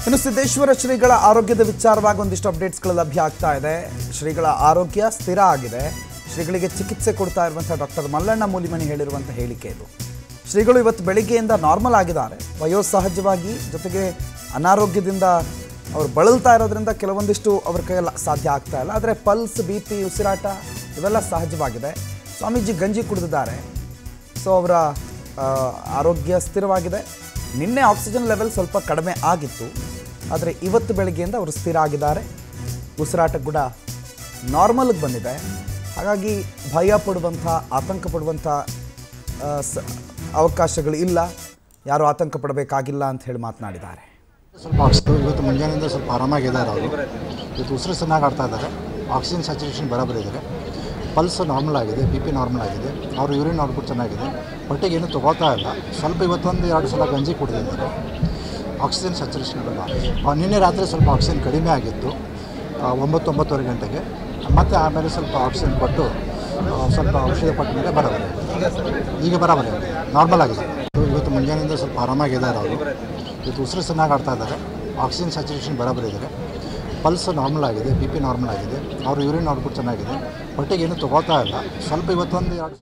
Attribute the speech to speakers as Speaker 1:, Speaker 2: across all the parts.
Speaker 1: ಇನ್ನು ಸಿದ್ದೇಶ್ವರ ಶ್ರೀಗಳ ಆರೋಗ್ಯದ ವಿಚಾರವಾಗಿ ಒಂದಿಷ್ಟು ಅಪ್ಡೇಟ್ಸ್ಗಳು ಲಭ್ಯ ಆಗ್ತಾ ಇದೆ ಶ್ರೀಗಳ ಆರೋಗ್ಯ ಸ್ಥಿರ ಆಗಿದೆ ಶ್ರೀಗಳಿಗೆ ಚಿಕಿತ್ಸೆ ಕೊಡ್ತಾ ಇರುವಂಥ ಡಾಕ್ಟರ್ ಮಲ್ಲಣ್ಣ ಮೂಲಿಮಣಿ ಹೇಳಿರುವಂಥ ಹೇಳಿಕೆ ಇದು ಶ್ರೀಗಳು ಇವತ್ತು ಬೆಳಿಗ್ಗೆಯಿಂದ ನಾರ್ಮಲ್ ಆಗಿದ್ದಾರೆ ವಯೋಸಹಜವಾಗಿ ಜೊತೆಗೆ ಅನಾರೋಗ್ಯದಿಂದ ಅವರು ಬಳಲ್ತಾ ಇರೋದ್ರಿಂದ ಕೆಲವೊಂದಿಷ್ಟು ಅವ್ರ ಕೈಯಲ್ಲ ಸಾಧ್ಯ ಆಗ್ತಾ ಇಲ್ಲ ಆದರೆ ಪಲ್ಸ್ ಬಿ ಪಿ ಉಸಿರಾಟ ಇವೆಲ್ಲ ಸಹಜವಾಗಿದೆ ಸ್ವಾಮೀಜಿ ಗಂಜಿ ಕುಡಿದಿದ್ದಾರೆ ಸೊ ಅವರ ಆ, ಆರೋಗ್ಯ ಸ್ಥಿರವಾಗಿದೆ ನಿನ್ನೆ ಆಕ್ಸಿಜನ್ ಲೆವೆಲ್ ಸ್ವಲ್ಪ ಕಡಿಮೆ ಆಗಿತ್ತು ಆದರೆ ಇವತ್ತು ಬೆಳಗ್ಗೆಯಿಂದ ಅವರು ಸ್ಥಿರ ಆಗಿದ್ದಾರೆ ಉಸಿರಾಟ ಕೂಡ ನಾರ್ಮಲ್ಗೆ ಬಂದಿದೆ ಹಾಗಾಗಿ ಭಯ ಪಡುವಂಥ ಆತಂಕ ಪಡುವಂಥ ಆ, ಸ ಅವಕಾಶಗಳು ಇಲ್ಲ ಯಾರು ಆತಂಕ ಪಡಬೇಕಾಗಿಲ್ಲ ಅಂತ ಹೇಳಿ ಮಾತನಾಡಿದ್ದಾರೆ
Speaker 2: ಸ್ವಲ್ಪ ಆಕ್ಸಿಜನ್ ಇವತ್ತು ಮುಂಜಾನೆಯಿಂದ ಸ್ವಲ್ಪ ಆರಾಮಾಗಿದ್ದಾರೆ ಅವರು ಇವತ್ತು ಉಸಿರು ಚೆನ್ನಾಗಿ ಆಡ್ತಾ ಇದ್ದಾರೆ ಆಕ್ಸಿಜನ್ ಸ್ಯಾಚುರೇಷನ್ ಬರಾಬರಿ ಇದ್ದಾರೆ ಪಲ್ಸ್ ನಾರ್ಮಲ್ ಆಗಿದೆ ಬಿ ಪಿ ನಾರ್ಮಲ್ ಆಗಿದೆ ಅವ್ರ ಯೂರಿನ್ ಔಟ್ಪುಟ್ ಚೆನ್ನಾಗಿದೆ ಹೊಟ್ಟೆಗೆ ಏನೂ ತೊಗೋತಾ ಇಲ್ಲ ಸ್ವಲ್ಪ ಇವತ್ತೊಂದು ಎರಡು ಸಲ ಗಂಜಿ ಕುಡಿದಿದ್ದಾರೆ ಆಕ್ಸಿಜನ್ ಸ್ಯಾಚುರೇಷನ್ ಬರಲ್ಲ ಆ, ನಿನ್ನೆ ರಾತ್ರಿ ಸ್ವಲ್ಪ ಆಕ್ಸಿಜನ್ ಕಡಿಮೆ ಆಗಿತ್ತು ಆ, ಒಂಬತ್ತು ಒಂಬತ್ತುವರೆ ಗಂಟೆಗೆ ಮತ್ತು ಆಮೇಲೆ ಸ್ವಲ್ಪ ಆಕ್ಸಿಜನ್ ಕೊಟ್ಟು ಆ, ಸ್ವಲ್ಪ ಔಷಧ ಕೊಟ್ಟ ಮೇಲೆ ಬರೋಬರಿ ಈಗ ಬರಾಬರಿ ನಾರ್ಮಲ್ ಆಗಿದೆ ಇವತ್ತು ಮುಂಜಾನೆಯಿಂದ ಸ್ವಲ್ಪ ಆರಾಮಾಗಿದ್ದಾರೆ ಅವರು ಇವತ್ತು ಉಸಿರು ಚೆನ್ನಾಗಿ ಆಡ್ತಾ ಇದ್ದಾರೆ ಆಕ್ಸಿಜನ್ ಸ್ಯಾಚುರೇಷನ್ ಬರಾಬರಿ ಇದ್ದಾರೆ ಪಲ್ಸ್ ನಾರ್ಮಲ್ ಆಗಿದೆ ಬಿ ಪಿ ನಾರ್ಮಲ್ ಆಗಿದೆ ಅವ್ರ ಯೂರಿನ್ ಔಟ್ಪುಟ್ ಚೆನ್ನಾಗಿದೆ ಹೊಟ್ಟೆಗೆ ಏನೂ ತೊಗೋತಾ ಇಲ್ಲ ಸ್ವಲ್ಪ ಇವತ್ತೊಂದು ಎರಡು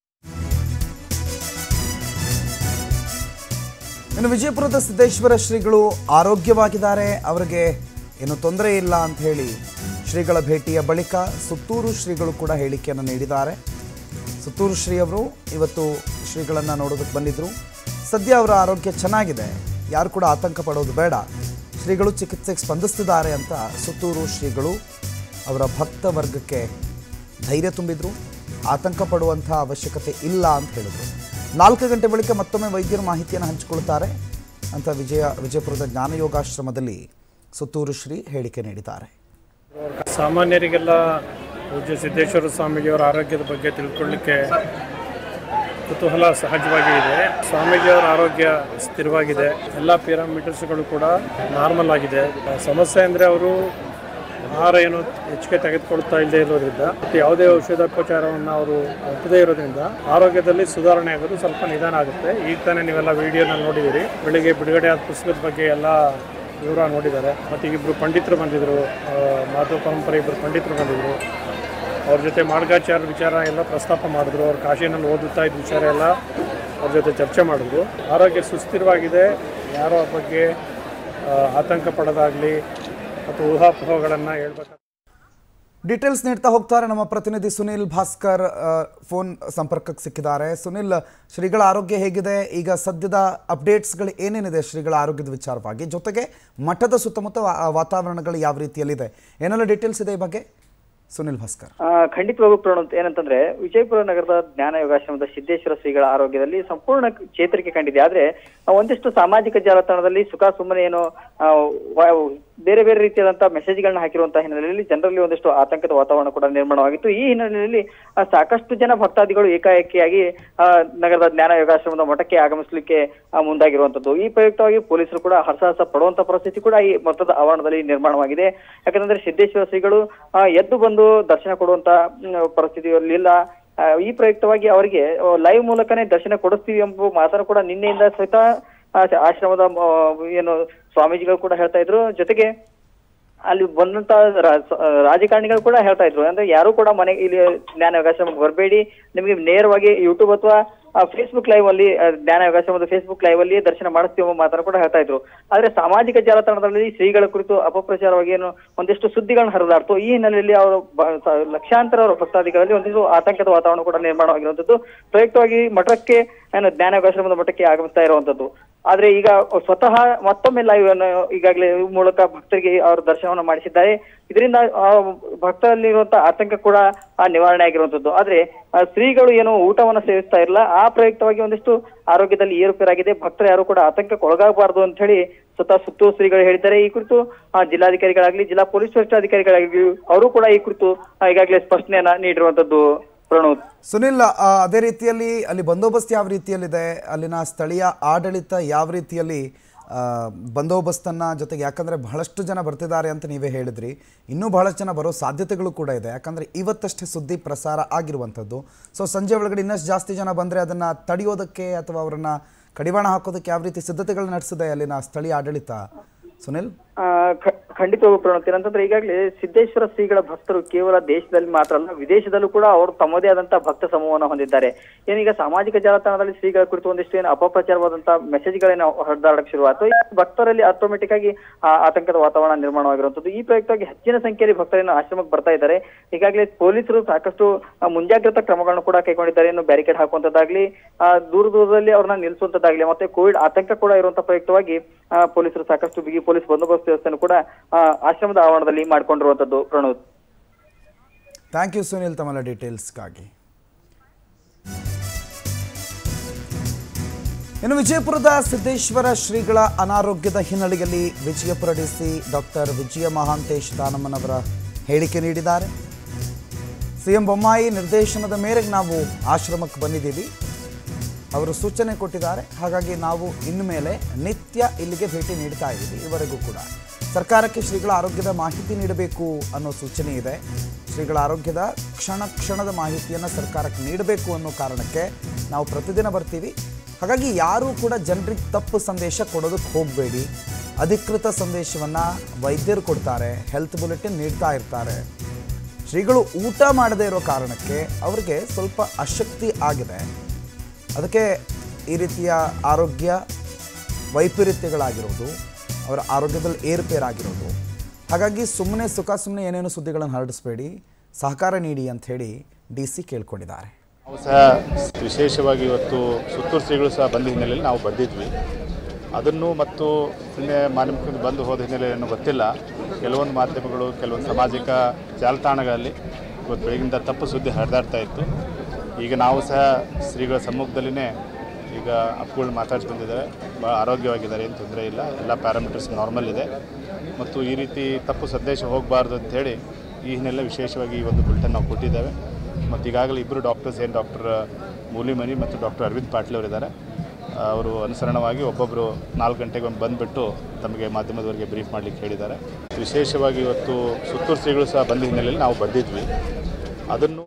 Speaker 1: ಇನ್ನು ವಿಜಯಪುರದ ಸಿದ್ದೇಶ್ವರ ಶ್ರೀಗಳು ಆರೋಗ್ಯವಾಗಿದ್ದಾರೆ ಅವರಿಗೆ ಏನು ತೊಂದರೆ ಇಲ್ಲ ಅಂತ ಹೇಳಿ ಶ್ರೀಗಳ ಭೇಟಿಯ ಬಳಿಕ ಸುತ್ತೂರು ಶ್ರೀಗಳು ಕೂಡ ಹೇಳಿಕೆಯನ್ನು ನೀಡಿದ್ದಾರೆ ಸುತ್ತೂರು ಶ್ರೀ ಅವರು ಇವತ್ತು ಶ್ರೀಗಳನ್ನು ನೋಡೋದಕ್ಕೆ ಬಂದಿದ್ದರು ಸದ್ಯ ಅವರ ಆರೋಗ್ಯ ಚೆನ್ನಾಗಿದೆ ಯಾರು ಕೂಡ ಆತಂಕ ಪಡೋದು ಬೇಡ ಶ್ರೀಗಳು ಚಿಕಿತ್ಸೆಗೆ ಸ್ಪಂದಿಸ್ತಿದ್ದಾರೆ ಅಂತ ಸುತ್ತೂರು ಶ್ರೀಗಳು ಅವರ ಭಕ್ತ ವರ್ಗಕ್ಕೆ ಧೈರ್ಯ ತುಂಬಿದ್ರು ಆತಂಕ ಪಡುವಂಥ ಅವಶ್ಯಕತೆ ಇಲ್ಲ ಅಂತ ಹೇಳಿದರು ನಾಲ್ಕು ಗಂಟೆ ಬಳಿಕ ಮತ್ತೊಮ್ಮೆ ವೈದ್ಯರು ಮಾಹಿತಿಯನ್ನು ಹಂಚಿಕೊಳ್ತಾರೆ ಅಂತ ವಿಜಯ ವಿಜಯಪುರದ ಜ್ಞಾನಯೋಗಾಶ್ರಮದಲ್ಲಿ ಸುತ್ತೂರು ಶ್ರೀ ಹೇಳಿಕೆ ನೀಡಿದ್ದಾರೆ
Speaker 3: ಸಾಮಾನ್ಯರಿಗೆಲ್ಲ ಪೂಜ್ಯ ಸಿದ್ದೇಶ್ವರ ಸ್ವಾಮೀಜಿಯವರ ಆರೋಗ್ಯದ ಬಗ್ಗೆ ತಿಳ್ಕೊಳ್ಳಿಕ್ಕೆ ಕುತೂಹಲ ಸಹಜವಾಗಿ ಇದೆ ಸ್ವಾಮೀಜಿಯವರ ಆರೋಗ್ಯ ಸ್ಥಿರವಾಗಿದೆ ಎಲ್ಲ ಪ್ಯಾರಾಮೀಟರ್ಸ್ಗಳು ಕೂಡ ನಾರ್ಮಲ್ ಆಗಿದೆ ಸಮಸ್ಯೆ ಅಂದರೆ ಅವರು ಆಹಾರ ಏನು ಹೆಚ್ಚಿಗೆ ತೆಗೆದುಕೊಳ್ತಾ ಇಲ್ಲದೆ ಇರೋದ್ರಿಂದ ಮತ್ತು ಯಾವುದೇ ಔಷಧೋಪಚಾರವನ್ನು ಅವರು ಒಪ್ಪದೇ ಇರೋದ್ರಿಂದ ಆರೋಗ್ಯದಲ್ಲಿ ಸುಧಾರಣೆ ಆಗೋದು ಸ್ವಲ್ಪ ನಿಧಾನ ಆಗುತ್ತೆ ಈಗ ತಾನೇ ನೀವೆಲ್ಲ ವಿಡಿಯೋನಲ್ಲಿ ನೋಡಿದ್ದೀರಿ ಬೆಳಿಗ್ಗೆ ಬಿಡುಗಡೆ ಆದ ಪುಸ್ತಕದ ಬಗ್ಗೆ ಎಲ್ಲ ವಿವರ ನೋಡಿದ್ದಾರೆ ಮತ್ತು ಈಗ ಇಬ್ಬರು ಪಂಡಿತರು ಬಂದಿದ್ದರು ಮಾಧವ ಪರಂಪರೆ ಇಬ್ಬರು ಪಂಡಿತರು ಬಂದಿದ್ದರು ಅವ್ರ ಜೊತೆ ಮಾರ್ಗಾಚಾರ ವಿಚಾರ ಎಲ್ಲ ಪ್ರಸ್ತಾಪ ಮಾಡಿದ್ರು ಅವ್ರು ಕಾಶಿನಲ್ಲಿ ಓದುತ್ತಾ ಇದ್ದ ವಿಚಾರ ಎಲ್ಲ ಅವ್ರ ಜೊತೆ ಚರ್ಚೆ ಮಾಡಿದ್ರು ಆರೋಗ್ಯ ಸುಸ್ಥಿರವಾಗಿದೆ ಯಾರೋ ಆ ಬಗ್ಗೆ ಆ, ಆತಂಕ ಪಡೋದಾಗಲಿ ಮತ್ತು ಊಹಾಪೋಹಗಳನ್ನು ಹೇಳ್ಬೇಕು
Speaker 1: ಡೀಟೇಲ್ಸ್ ನೀಡ್ತಾ ಹೋಗ್ತಾರೆ ನಮ್ಮ ಪ್ರತಿನಿಧಿ ಸುನಿಲ್ ಭಾಸ್ಕರ್ ಆ, ಫೋನ್ ಸಂಪರ್ಕಕ್ಕೆ ಸಿಕ್ಕಿದ್ದಾರೆ ಸುನಿಲ್ ಶ್ರೀಗಳ ಆರೋಗ್ಯ ಹೇಗಿದೆ ಈಗ ಸದ್ಯದ ಅಪ್ಡೇಟ್ಸ್ಗಳು ಏನೇನಿದೆ ಶ್ರೀಗಳ ಆರೋಗ್ಯದ ವಿಚಾರವಾಗಿ ಜೊತೆಗೆ ಮಠದ ಸುತ್ತಮುತ್ತ ವಾ- ವಾತಾವರಣಗಳು ಯಾವ ರೀತಿಯಲ್ಲಿದೆ ಏನೆಲ್ಲ ಡೀಟೇಲ್ಸ್ ಇದೆ ಈ ಬಗ್ಗೆ ಸುನಿಲ್ ಭಾಸ್ಕರ್
Speaker 4: ಆ, ಖಂಡಿತವಾಗೂ ಪ್ರಣವ್ ಏನಂತಂದ್ರೆ ವಿಜಯಪುರ ನಗರದ ಜ್ಞಾನ ಯೋಗಾಶ್ರಮದ ಸಿದ್ದೇಶ್ವರ ಶ್ರೀಗಳ ಆರೋಗ್ಯದಲ್ಲಿ ಸಂಪೂರ್ಣ ಚೇತರಿಕೆ ಕಂಡಿದೆ ಆದ್ರೆ ಆ, ಒಂದಿಷ್ಟು ಸಾಮಾಜಿಕ ಜಾಲತಾಣದಲ್ಲಿ ಸುಖ ಸುಮ್ಮನೆ ಏನು ಆ, ವ- ಬೇರೆ ಬೇರೆ ರೀತಿಯಾದಂತಹ ಮೆಸೇಜ್ಗಳನ್ನ ಹಾಕಿರುವಂತಹ ಹಿನ್ನೆಲೆಯಲ್ಲಿ ಜನರಲ್ಲಿ ಒಂದಿಷ್ಟು ಆತಂಕದ ವಾತಾವರಣ ಕೂಡ ನಿರ್ಮಾಣವಾಗಿತ್ತು ಈ ಹಿನ್ನೆಲೆಯಲ್ಲಿ ಆ, ಸಾಕಷ್ಟು ಜನ ಭಕ್ತಾದಿಗಳು ಏಕಾಏಕಿಯಾಗಿ ಆ, ನಗರದ ಜ್ಞಾನ ಯೋಗಾಶ್ರಮದ ಮಠಕ್ಕೆ ಆಗಮಿಸಲಿಕ್ಕೆ ಆ, ಮುಂದಾಗಿರುವಂತದ್ದು ಈ ಪ್ರಯುಕ್ತವಾಗಿ ಪೊಲೀಸರು ಕೂಡ ಹರಸಾಹಸ ಪಡುವಂತ ಪರಿಸ್ಥಿತಿ ಕೂಡ ಈ ಮೊತ್ತದ ಆವರಣದಲ್ಲಿ ನಿರ್ಮಾಣವಾಗಿದೆ ಯಾಕಂದ್ರೆ ಸಿದ್ದೇಶ್ವರ ಶ್ರೀಗಳು ಆ, ಎದ್ದು ಬಂದು ದರ್ಶನ ಕೊಡುವಂತ ಮ್, ಪರಿಸ್ಥಿತಿಯಲ್ಲಿಲ್ಲ ಆ, ಈ ಪ್ರಯುಕ್ತವಾಗಿ ಅವರಿಗೆ ಲೈವ್ ಮೂಲಕನೇ ದರ್ಶನ ಕೊಡಿಸ್ತೀವಿ ಎಂಬ ಮಾತನ್ನು ಕೂಡ ನಿನ್ನೆಯಿಂದ ಸಹಿತ ಆ, ಆಶ್ರಮದ ಆ, ಏನು ಸ್ವಾಮೀಜಿಗಳು ಕೂಡ ಹೇಳ್ತಾ ಇದ್ರು ಜೊತೆಗೆ ಅಲ್ಲಿ ಬಂದಂತ ರಾ- ಸ- ರಾಜಕಾರಣಿಗಳು ಕೂಡ ಹೇಳ್ತಾ ಇದ್ರು ಅಂದ್ರೆ ಯಾರು ಕೂಡ ಮನೆ ಇಲ್ಲಿ ಜ್ಞಾನ ಯೋಗಾಶ್ರಮಕ್ಕೆ ಬರಬೇಡಿ ನಿಮಗೆ ನೇರವಾಗಿ ಯೂಟ್ಯೂಬ್ ಅಥವಾ ಫೇಸ್ಬುಕ್ ಲೈವ್ ಅಲ್ಲಿ ಆ, ಜ್ಞಾನ ಯೋಗಾಶ್ರಮದ ಫೇಸ್ಬುಕ್ ಲೈವ್ ಅಲ್ಲಿ ದರ್ಶನ ಮಾಡಿಸ್ತೀವಿ ಎಂಬ ಮಾತನ್ನು ಕೂಡ ಹೇಳ್ತಾ ಇದ್ರು ಆದ್ರೆ ಸಾಮಾಜಿಕ ಜಾಲತಾಣದಲ್ಲಿ ಶ್ರೀಗಳ ಕುರಿತು ಅಪಪ್ರಚಾರವಾಗಿ ಏನು ಒಂದಿಷ್ಟು ಸುದ್ದಿಗಳನ್ನ ಹರಿದಾಡ್ತು ಈ ಹಿನ್ನೆಲೆಯಲ್ಲಿ ಅವರು ಬ- ಸ- ಲಕ್ಷಾಂತರ ಅವರ ಭಕ್ತಾದಿಗಳಲ್ಲಿ ಒಂದಿಷ್ಟು ಆತಂಕದ ವಾತಾವರಣ ಕೂಡ ನಿರ್ಮಾಣವಾಗಿರುವಂತದ್ದು ಪ್ರಯುಕ್ತವಾಗಿ ಮಠಕ್ಕೆ ಏನು ಜ್ಞಾನ ಯೋಗಾಶ್ರಮದ ಮಠಕ್ಕೆ ಆಗಮಿಸ್ತಾ ಇರುವಂತದ್ದು ಆದ್ರೆ ಈಗ ಸ್ವತಃ ಮತ್ತೊಮ್ಮೆ ಲೈವ್ ಅನ್ನು ಈಗಾಗಲೇ ಈ ಮೂಲಕ ಭಕ್ತರಿಗೆ ಅವರು ದರ್ಶನವನ್ನು ಮಾಡಿಸಿದ್ದಾರೆ ಇದರಿಂದ ಆ ಭಕ್ತರಲ್ಲಿರುವಂತಹ ಆತಂಕ ಕೂಡ ಆ ನಿವಾರಣೆ ಆಗಿರುವಂತದ್ದು ಆದ್ರೆ ಆ ಶ್ರೀಗಳು ಏನು ಊಟವನ್ನು ಸೇವಿಸ್ತಾ ಇರಲ್ಲ ಆ ಪ್ರಯುಕ್ತವಾಗಿ ಒಂದಿಷ್ಟು ಆರೋಗ್ಯದಲ್ಲಿ ಏರುಪೇರಾಗಿದೆ ಭಕ್ತರು ಯಾರು ಕೂಡ ಆತಂಕಕ್ಕೆ ಒಳಗಾಗಬಾರದು ಅಂತ ಹೇಳಿ ಸ್ವತಃ ಸುತ್ತೂರು ಶ್ರೀಗಳು ಹೇಳಿದ್ದಾರೆ ಈ ಕುರಿತು ಆ, ಜಿಲ್ಲಾಧಿಕಾರಿಗಳಾಗ್ಲಿ ಜಿಲ್ಲಾ ಪೊಲೀಸ್ ವರಿಷ್ಠಾಧಿಕಾರಿಗಳಾಗ್ಲಿ ಅವರು ಕೂಡ ಈ ಕುರಿತು ಆ, ಈಗಾಗಲೇ ಸ್ಪಷ್ಟನೆಯನ್ನ ನೀಡಿರುವಂತದ್ದು ಪ್ರಣವ್
Speaker 1: ಸುನಿಲ್ ಆ, ಅದೇ ರೀತಿಯಲ್ಲಿ ಅಲ್ಲಿ ಬಂದೋಬಸ್ತ್ ಯಾವ ರೀತಿಯಲ್ಲಿದೆ ಅಲ್ಲಿನ ಸ್ಥಳೀಯ ಆಡಳಿತ ಯಾವ ರೀತಿಯಲ್ಲಿ ಆ, ಬಂದೋಬಸ್ತನ್ನು ಜೊತೆಗೆ ಯಾಕಂದರೆ ಬಹಳಷ್ಟು ಜನ ಬರ್ತಿದ್ದಾರೆ ಅಂತ ನೀವೇ ಹೇಳಿದ್ರಿ ಇನ್ನೂ ಬಹಳಷ್ಟು ಜನ ಬರೋ ಸಾಧ್ಯತೆಗಳು ಕೂಡ ಇದೆ ಯಾಕಂದರೆ ಇವತ್ತಷ್ಟೇ ಸುದ್ದಿ ಪ್ರಸಾರ ಆಗಿರುವಂಥದ್ದು ಸೊ ಸಂಜೆ ಒಳಗಡೆ ಇನ್ನಷ್ಟು ಜಾಸ್ತಿ ಜನ ಬಂದರೆ ಅದನ್ನು ತಡೆಯೋದಕ್ಕೆ ಅಥವಾ ಅವರನ್ನು ಕಡಿವಾಣ ಹಾಕೋದಕ್ಕೆ ಯಾವ ರೀತಿ ಸಿದ್ಧತೆಗಳು ನಡೆಸಿದೆ ಅಲ್ಲಿನ ಸ್ಥಳೀಯ ಆಡಳಿತ ಸುನಿಲ್
Speaker 4: ಆ, ಖ- ಖಂಡಿತವಾಗೂ ಪ್ರಣೋತ್ ಏನಂತಂದ್ರೆ ಈಗಾಗಲೇ ಸಿದ್ದೇಶ್ವರ ಶ್ರೀಗಳ ಭಕ್ತರು ಕೇವಲ ದೇಶದಲ್ಲಿ ಮಾತ್ರ ಅಲ್ಲ ವಿದೇಶದಲ್ಲೂ ಕೂಡ ಅವರು ತಮ್ಮದೇ ಆದಂತಹ ಭಕ್ತ ಸಮೂಹವನ್ನು ಹೊಂದಿದ್ದಾರೆ ಏನೀಗ ಸಾಮಾಜಿಕ ಜಾಲತಾಣದಲ್ಲಿ ಶ್ರೀಗಳ ಕುರಿತು ಒಂದಿಷ್ಟು ಏನು ಅಪಪ್ರಚಾರವಾದಂತಹ ಮೆಸೇಜ್ಗಳೇನು ಹರಿದಾಡಕ್ಕೆ ಶುರುವಾಯಿತು ಈ ಭಕ್ತರಲ್ಲಿ ಆಟೋಮೆಟಿಕ್ ಆಗಿ ಆ, ಆತಂಕದ ವಾತಾವರಣ ನಿರ್ಮಾಣವಾಗಿರುವಂತದ್ದು ಈ ಪ್ರಯುಕ್ತವಾಗಿ ಹೆಚ್ಚಿನ ಸಂಖ್ಯೆಯಲ್ಲಿ ಭಕ್ತರೇನು ಆಶ್ರಮಕ್ಕೆ ಬರ್ತಾ ಇದ್ದಾರೆ ಈಗಾಗಲೇ ಪೊಲೀಸರು ಸಾಕಷ್ಟು ಆ, ಮುಂಜಾಗ್ರತಾ ಕ್ರಮಗಳನ್ನು ಕೂಡ ಕೈಗೊಂಡಿದ್ದಾರೆ ಇನ್ನು ಬ್ಯಾರಿಕೇಡ್ ಹಾಕುವಂತದ್ದಾಗ್ಲಿ ಆ, ದೂರ ದೂರದಲ್ಲಿ ಅವ್ರನ್ನ ನಿಲ್ಲಿಸುವಂತದ್ದಾಗ್ಲಿ ಮತ್ತೆ ಕೋವಿಡ್ ಆತಂಕ ಕೂಡ ಇರುವಂತ ಪ್ರಯುಕ್ತವಾಗಿ ಆ, ಪೊಲೀಸರು ಸಾಕಷ್ಟು ಬಿಗಿ ಪೊಲೀಸ್ ಬಂದೋಬಸ್ತ್ ವ್ಯವಸ್ಥೆಯನ್ನು ಕೂಡ ಆ, ಆಶ್ರಮದ ಆವರಣದಲ್ಲಿ ಮಾಡಿಕೊಂಡಿರುವಂತದ್ದು ಪ್ರಣೋದ್
Speaker 1: ಥ್ಯಾಂಕ್ ಯು ಸುನಿಲ್ ತಮ್ಮೆಲ್ಲ ಡೀಟೇಲ್ಸ್ಗಾಗಿ ಇನ್ನು ವಿಜಯಪುರದ ಸಿದ್ದೇಶ್ವರ ಶ್ರೀಗಳ ಅನಾರೋಗ್ಯದ ಹಿನ್ನೆಲೆಯಲ್ಲಿ ವಿಜಯಪುರ ಡಿಸಿ ಡಾಕ್ಟರ್ ವಿಜಯ ಮಹಾಂತೇಶ್ ದಾನಮ್ಮನವರ ಹೇಳಿಕೆ ನೀಡಿದ್ದಾರೆ ಸಿಎಂ ಬೊಮ್ಮಾಯಿ ನಿರ್ದೇಶನದ ಮೇರೆಗೆ ನಾವು ಆಶ್ರಮಕ್ಕೆ ಬಂದಿದ್ದೀವಿ ಅವರು ಸೂಚನೆ ಕೊಟ್ಟಿದ್ದಾರೆ ಹಾಗಾಗಿ ನಾವು ಇನ್ಮೇಲೆ ನಿತ್ಯ ಇಲ್ಲಿಗೆ ಭೇಟಿ ನೀಡ್ತಾ ಇದ್ದೀವಿ ಇವರೆಗೂ ಕೂಡ ಸರ್ಕಾರಕ್ಕೆ ಶ್ರೀಗಳ ಆರೋಗ್ಯದ ಮಾಹಿತಿ ನೀಡಬೇಕು ಅನ್ನೋ ಸೂಚನೆ ಇದೆ ಶ್ರೀಗಳ ಆರೋಗ್ಯದ ಕ್ಷಣ ಕ್ಷಣದ ಮಾಹಿತಿಯನ್ನು ಸರ್ಕಾರಕ್ಕೆ ನೀಡಬೇಕು ಅನ್ನೋ ಕಾರಣಕ್ಕೆ ನಾವು ಪ್ರತಿದಿನ ಬರ್ತೀವಿ ಹಾಗಾಗಿ ಯಾರೂ ಕೂಡ ಜನರಿಗೆ ತಪ್ಪು ಸಂದೇಶ ಕೊಡೋದಕ್ಕೆ ಹೋಗಬೇಡಿ ಅಧಿಕೃತ ಸಂದೇಶವನ್ನು ವೈದ್ಯರು ಕೊಡ್ತಾರೆ ಹೆಲ್ತ್ ಬುಲೆಟಿನ್ ನೀಡ್ತಾ ಇರ್ತಾರೆ ಶ್ರೀಗಳು ಊಟ ಮಾಡದೇ ಇರೋ ಕಾರಣಕ್ಕೆ ಅವರಿಗೆ ಸ್ವಲ್ಪ ಅಶಕ್ತಿ ಆಗಿದೆ ಅದಕ್ಕೆ ಈ ರೀತಿಯ ಆರೋಗ್ಯ ವೈಪರೀತ್ಯಗಳಾಗಿರೋದು ಅವರ ಆರೋಗ್ಯದಲ್ಲಿ ಏರುಪೇರಾಗಿರೋದು ಹಾಗಾಗಿ ಸುಮ್ಮನೆ ಸುಖ ಸುಮ್ಮನೆ ಏನೇನು ಸುದ್ದಿಗಳನ್ನು ಹರಡಿಸ್ಬೇಡಿ ಸಹಕಾರ ನೀಡಿ ಅಂತ ಹೇಳಿ ಡಿ ಸಿ ಕೇಳ್ಕೊಂಡಿದ್ದಾರೆ
Speaker 5: ನಾವು ಸಹ ವಿಶೇಷವಾಗಿ ಇವತ್ತು ಸುತ್ತೂರು ಶ್ರೀಗಳು ಸಹ ಬಂದ ಹಿನ್ನೆಲೆಯಲ್ಲಿ ನಾವು ಬಂದಿದ್ವಿ ಅದನ್ನು ಮತ್ತು ನಿನ್ನೆ ಮಾಧ್ಯಮಕ್ಕೆ ಬಂದು ಹೋದ ಹಿನ್ನೆಲೆ ಏನೋ ಗೊತ್ತಿಲ್ಲ ಕೆಲವೊಂದು ಮಾಧ್ಯಮಗಳು ಕೆಲವೊಂದು ಸಾಮಾಜಿಕ ಜಾಲತಾಣಗಳಲ್ಲಿ ಇವತ್ತು ಬೆಳಗಿಂದ ತಪ್ಪು ಸುದ್ದಿ ಹರಿದಾಡ್ತಾ ಇತ್ತು ಈಗ ನಾವು ಸಹ ಶ್ರೀಗಳ ಸಮ್ಮುಖದಲ್ಲಿನೇ ಈಗ ಅಪ್ಪುಗಳು ಮಾತಾಡ್ಸಿ ಬಂದಿದ್ದಾರೆ ಭಾಳ ಆರೋಗ್ಯವಾಗಿದ್ದಾರೆ ಏನು ತೊಂದರೆ ಇಲ್ಲ ಎಲ್ಲ ಪ್ಯಾರಾಮೀಟರ್ಸ್ ನಾರ್ಮಲ್ ಇದೆ ಮತ್ತು ಈ ರೀತಿ ತಪ್ಪು ಸಂದೇಶ ಹೋಗಬಾರ್ದು ಅಂಥೇಳಿ ಈ ಹಿನ್ನೆಲೆ ವಿಶೇಷವಾಗಿ ಈ ಒಂದು ಬುಲೆಟನ್ ನಾವು ಕೊಟ್ಟಿದ್ದೇವೆ ಮತ್ತು ಈಗಾಗಲೇ ಇಬ್ಬರು ಡಾಕ್ಟರ್ಸ್ ಏನು ಡಾಕ್ಟರ್ ಮೂಲಿಮನಿ ಮತ್ತು ಡಾಕ್ಟರ್ ಅರವಿಂದ್ ಪಾಟೀಲ್ ಅವರಿದ್ದಾರೆ ಅವರು ಅನುಸರಣವಾಗಿ ಒಬ್ಬೊಬ್ಬರು ನಾಲ್ಕು ಗಂಟೆಗೆ ಒಂದು ಬಂದುಬಿಟ್ಟು ತಮಗೆ ಮಾಧ್ಯಮದವರಿಗೆ ಬ್ರೀಫ್ ಮಾಡಲಿಕ್ಕೆ ಹೇಳಿದ್ದಾರೆ ವಿಶೇಷವಾಗಿ ಇವತ್ತು ಸುತ್ತೂರು ಶ್ರೀಗಳು ಸಹ ಬಂದ ಹಿನ್ನೆಲೆಯಲ್ಲಿ ನಾವು ಬಂದಿದ್ವಿ ಅದನ್ನು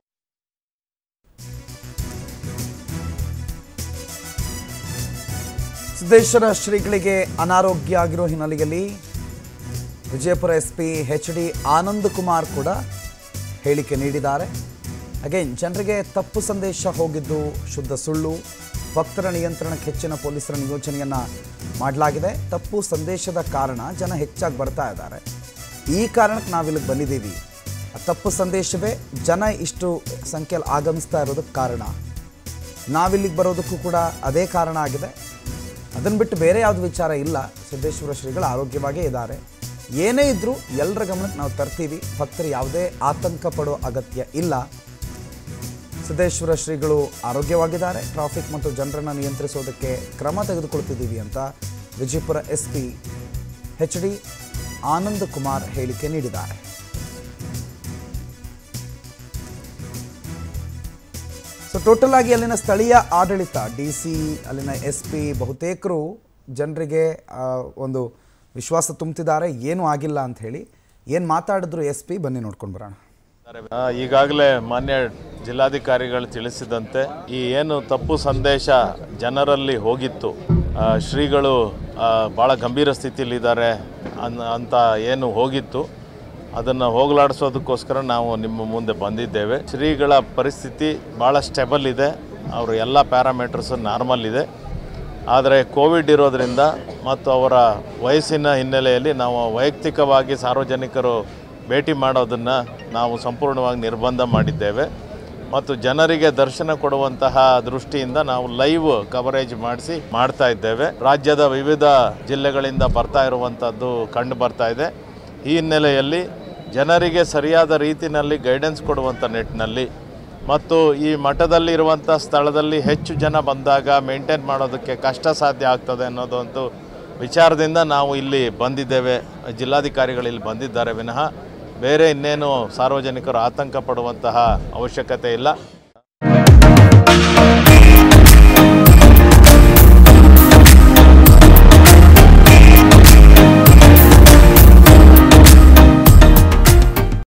Speaker 1: ಸಿದ್ದೇಶ್ವರ ಶ್ರೀಗಳಿಗೆ ಅನಾರೋಗ್ಯ ಆಗಿರೋ ಹಿನ್ನೆಲೆಯಲ್ಲಿ Vijayapura S P H D Anand Kumar ಕೂಡ ಹೇಳಿಕೆ ನೀಡಿದ್ದಾರೆ ಅಗೇನ್ ಜನರಿಗೆ ತಪ್ಪು ಸಂದೇಶ ಹೋಗಿದ್ದು ಶುದ್ಧ ಸುಳ್ಳು ಭಕ್ತರ ನಿಯಂತ್ರಣಕ್ಕೆ ಹೆಚ್ಚಿನ ಪೊಲೀಸರ ನಿಯೋಜನೆಯನ್ನು ಮಾಡಲಾಗಿದೆ ತಪ್ಪು ಸಂದೇಶದ ಕಾರಣ ಜನ ಹೆಚ್ಚಾಗಿ ಬರ್ತಾ ಇದ್ದಾರೆ ಈ ಕಾರಣಕ್ಕೆ ನಾವಿಲ್ಲಿಗೆ ಬಂದಿದ್ದೀವಿ ಆ ತಪ್ಪು ಸಂದೇಶವೇ ಜನ ಇಷ್ಟು ಸಂಖ್ಯೆಯಲ್ಲಿ ಆಗಮಿಸ್ತಾ ಇರೋದಕ್ಕೆ ಕಾರಣ ನಾವಿಲ್ಲಿಗೆ ಬರೋದಕ್ಕೂ ಕೂಡ ಅದೇ ಕಾರಣ ಆಗಿದೆ ಅದನ್ನು ಬಿಟ್ಟು ಬೇರೆ ಯಾವುದು ವಿಚಾರ ಇಲ್ಲ ಸಿದ್ದೇಶ್ವರ ಶ್ರೀಗಳು ಆರೋಗ್ಯವಾಗೇ ಇದ್ದಾರೆ ಏನೇ ಇದ್ದರೂ ಎಲ್ಲರ ಗಮನಕ್ಕೆ ನಾವು ತರ್ತೀವಿ ಭಕ್ತರು ಯಾವುದೇ ಆತಂಕ ಪಡೋ ಅಗತ್ಯ ಇಲ್ಲ ಸಿದ್ದೇಶ್ವರ ಶ್ರೀಗಳು ಆರೋಗ್ಯವಾಗಿದ್ದಾರೆ ಟ್ರಾಫಿಕ್ ಮತ್ತು ಜನರನ್ನು ನಿಯಂತ್ರಿಸೋದಕ್ಕೆ ಕ್ರಮ ತೆಗೆದುಕೊಳ್ತಿದ್ದೀವಿ ಅಂತ Vijayapura S P H D Anand Kumar ಹೇಳಿಕೆ ನೀಡಿದ್ದಾರೆ ಸೊ ಟೋಟಲ್ ಆಗಿ ಅಲ್ಲಿನ ಸ್ಥಳೀಯ ಆಡಳಿತ ಡಿ ಸಿ ಅಲ್ಲಿನ ಎಸ್ ಪಿ ಬಹುತೇಕರು ಜನರಿಗೆ ಆ, ಒಂದು ವಿಶ್ವಾಸ ತುಂಬುತ್ತಿದ್ದಾರೆ ಏನೂ ಆಗಿಲ್ಲ ಅಂತ ಹೇಳಿ ಏನು ಮಾತಾಡಿದ್ರು ಎಸ್ ಪಿ ಬನ್ನಿ ನೋಡ್ಕೊಂಡು ಬರೋಣ
Speaker 6: ಆ, ಈಗಾಗಲೇ ಮಾನ್ಯ ಜಿಲ್ಲಾಧಿಕಾರಿಗಳು ತಿಳಿಸಿದಂತೆ ಈ ಏನು ತಪ್ಪು ಸಂದೇಶ ಜನರಲ್ಲಿ ಹೋಗಿತ್ತು ಆ, ಶ್ರೀಗಳು ಭಾಳ ಗಂಭೀರ ಸ್ಥಿತಿಯಲ್ಲಿದ್ದಾರೆ ಅನ್ ಅಂತ ಏನು ಹೋಗಿತ್ತು ಅದನ್ನು ಹೋಗಲಾಡಿಸೋದಕ್ಕೋಸ್ಕರ ನಾವು ನಿಮ್ಮ ಮುಂದೆ ಬಂದಿದ್ದೇವೆ ಶ್ರೀಗಳ ಪರಿಸ್ಥಿತಿ ಭಾಳ ಸ್ಟೆಬಲ್ ಇದೆ ಅವರು ಎಲ್ಲ ಪ್ಯಾರಾಮೀಟರ್ಸು ನಾರ್ಮಲ್ ಇದೆ ಆದರೆ ಕೋವಿಡ್ ಇರೋದರಿಂದ ಮತ್ತು ಅವರ ವಯಸ್ಸಿನ ಹಿನ್ನೆಲೆಯಲ್ಲಿ ನಾವು ವೈಯಕ್ತಿಕವಾಗಿ ಸಾರ್ವಜನಿಕರು ಭೇಟಿ ಮಾಡೋದನ್ನು ನಾವು ಸಂಪೂರ್ಣವಾಗಿ ನಿರ್ಬಂಧ ಮಾಡಿದ್ದೇವೆ ಮತ್ತು ಜನರಿಗೆ ದರ್ಶನ ಕೊಡುವಂತಹ ದೃಷ್ಟಿಯಿಂದ ನಾವು ಲೈವ್ ಕವರೇಜ್ ಮಾಡಿಸಿ ಮಾಡ್ತಾ ಇದ್ದೇವೆ ರಾಜ್ಯದ ವಿವಿಧ ಜಿಲ್ಲೆಗಳಿಂದ ಬರ್ತಾ ಇರುವಂಥದ್ದು ಕಂಡು ಬರ್ತಾ ಇದೆ ಈ ಹಿನ್ನೆಲೆಯಲ್ಲಿ ಜನರಿಗೆ ಸರಿಯಾದ ರೀತಿಯಲ್ಲಿ ಗೈಡೆನ್ಸ್ ಕೊಡುವಂಥ ನಿಟ್ಟಿನಲ್ಲಿ ಮತ್ತು ಈ ಮಠದಲ್ಲಿ ಇರುವಂಥ ಸ್ಥಳದಲ್ಲಿ ಹೆಚ್ಚು ಜನ ಬಂದಾಗ ಮೇಂಟೈನ್ ಮಾಡೋದಕ್ಕೆ ಕಷ್ಟ ಸಾಧ್ಯ ಆಗ್ತದೆ ಅನ್ನೋದೊಂದು ವಿಚಾರದಿಂದ ನಾವು ಇಲ್ಲಿ ಬಂದಿದ್ದೇವೆ ಜಿಲ್ಲಾಧಿಕಾರಿಗಳು ಇಲ್ಲಿ ಬಂದಿದ್ದಾರೆ ವಿನಃ ಬೇರೆ ಇನ್ನೇನು ಸಾರ್ವಜನಿಕರು ಆತಂಕ ಪಡುವಂತಹ ಅವಶ್ಯಕತೆ ಇಲ್ಲ